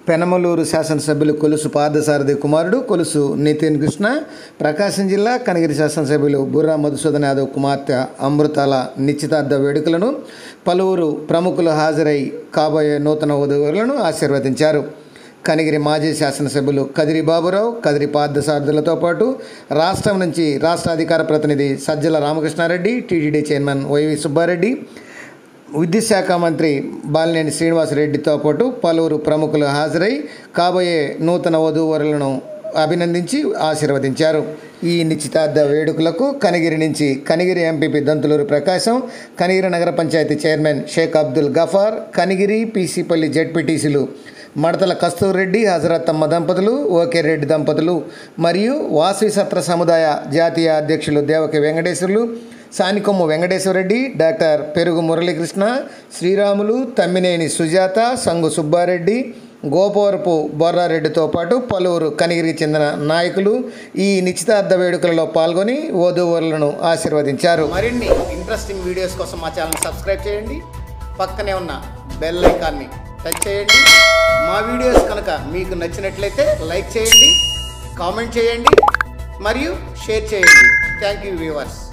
పెనమలూరు శాసనసభ్యులు కొలుసు పార్థసారథి కుమారుడు కొలుసు నితిన్ కృష్ణ ప్రకాశం జిల్లా కనగిరి శాసనసభ్యులు బుర్రా మధుసూదన్ యాదవ్ కుమార్తె అమృతాల నిశ్చితార్థ వేడుకలను పలువురు ప్రముఖులు హాజరై కాబోయే నూతన వధువులను ఆశీర్వదించారు కనిగిరి మాజీ శాసనసభ్యులు కదిరి బాబురావు కదిరి పార్థసారథులతో పాటు రాష్ట్రం నుంచి రాష్ట్ర అధికార ప్రతినిధి Sajjala Ramakrishnareddy TTD chairman YV Subbareddy విద్యుత్ శాఖ మంత్రి బాలినేని శ్రీనివాసరెడ్డితో పాటు పలువురు ప్రముఖులు హాజరై కాబోయే నూతన వధూవరులను అభినందించి ఆశీర్వదించారు ఈ నిశ్చితార్థ వేడుకలకు కనిగిరి నుంచి కనిగిరి ఎంపీపీ దంతులూరు ప్రకాశం కనిగిరి నగర పంచాయతీ చైర్మన్ షేక్ అబ్దుల్ గఫార్ కనిగిరి పీసీపల్లి జడ్పీటీసీలు మడతల కస్తూరెడ్డి హజరత్తమ్మ దంపతులు ఓకే రెడ్డి దంపతులు మరియు వాసవి సత్ర సముదాయ జాతీయ అధ్యక్షులు దేవకి వెంకటేశ్వర్లు సానికొమ్ము వెంకటేశ్వరరెడ్డి డాక్టర్ పెరుగు మురళీకృష్ణ శ్రీరాములు తమ్మినేని సుజాత సంగు సుబ్బారెడ్డి గోపవరపు బొర్రారెడ్డితో పాటు పలువురు కనిగిరికి చెందిన నాయకులు ఈ నిశ్చితార్థ వేడుకలలో పాల్గొని వధూవరులను ఆశీర్వదించారు మరిన్ని ఇంట్రెస్టింగ్ వీడియోస్ కోసం మా ఛానల్ సబ్స్క్రైబ్ చేయండి పక్కనే ఉన్న బెల్ ఐకాన్ని టచ్ చేయండి మా వీడియోస్ కనుక మీకు నచ్చినట్లయితే లైక్ చేయండి కామెంట్ చేయండి మరియు షేర్ చేయండి థ్యాంక్ యూ వ్యూవర్స్